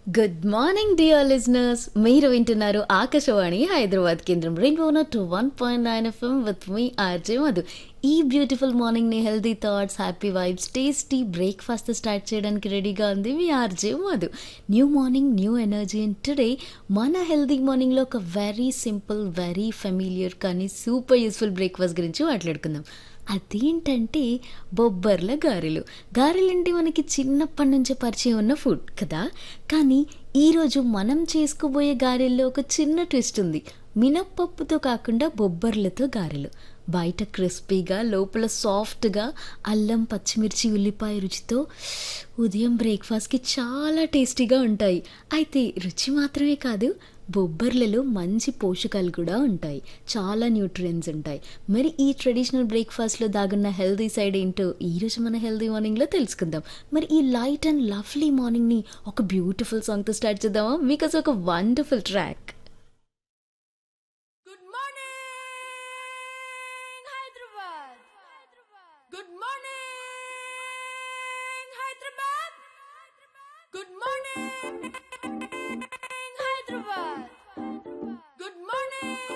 Good morning dear listeners మీరు వింటున్నారు ఆకాశవాణి హైదరాబాద్ కేంద్రం రెయిన్బోన two one point nine FM with మీ ఆర్జే మధు ఈ బ్యూటిఫుల్ మార్నింగ్ని healthy thoughts happy vibes tasty breakfast start చేయడానికి రెడీగా ఉంది మీ RJ Madhu new morning new energy and today మన హెల్తీ మార్నింగ్లో ఒక వెరీ సింపుల్ వెరీ ఫెమిలియర్ కానీ సూపర్ యూస్ఫుల్ బ్రేక్ఫాస్ట్ గురించి మాట్లాడుకుందాం అదేంటంటే బొబ్బర్ల గారెలు గారెలంటే మనకి చిన్నప్పటి నుంచే పరిచయం ఉన్న ఫుడ్ కదా కానీ ఈరోజు మనం చేసుకోబోయే గారెల్లో ఒక చిన్న ట్విస్ట్ ఉంది మినప్పప్పుతో కాకుండా బొబ్బర్లతో గారెలు బయట క్రిస్పీగా లోపల సాఫ్ట్గా అల్లం పచ్చిమిర్చి ఉల్లిపాయ రుచితో ఉదయం బ్రేక్ఫాస్ట్కి చాలా టేస్టీగా ఉంటాయి అయితే రుచి మాత్రమే కాదు బొబ్బర్లలో మంచి పోషకాలు కూడా ఉంటాయి చాలా న్యూట్రియన్స్ ఉంటాయి మరి ఈ ట్రెడిషనల్ బ్రేక్ఫాస్ట్లో దాగున్న హెల్తీ సైడ్ ఏంటో ఈరోజు మన హెల్తీ మార్నింగ్లో తెలుసుకుందాం మరి ఈ లైట్ అండ్ లవ్లీ మార్నింగ్ని ఒక బ్యూటిఫుల్ సాంగ్తో స్టార్ట్ చేద్దామా బికాస్ ఒక wonderful track Good morning, Hyderabad. Good morning, Hyderabad. Good morning.